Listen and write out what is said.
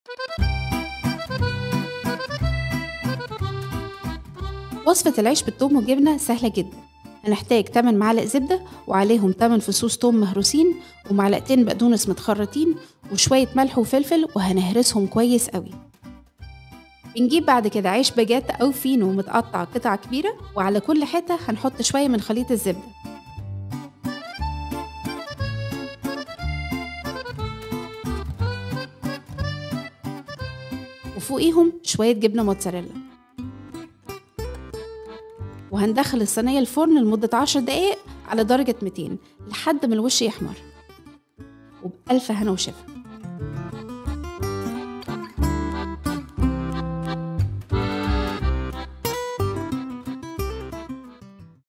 وصفة العيش بالثوم والجبنة سهلة جدا هنحتاج 8 معالق زبدة وعليهم 8 فصوص توم مهروسين ومعلقتين بقدونس متخرطين وشوية ملح وفلفل وهنهرسهم كويس قوي بنجيب بعد كده عيش باجيت أو فينو متقطع قطع كبيرة وعلى كل حتة هنحط شوية من خليط الزبدة وفوقيهم شوية جبنة موتزاريلا وهندخل الصينية الفرن لمدة عشر دقايق على درجة 200 لحد ما الوش يحمر وبألف هنا وشفا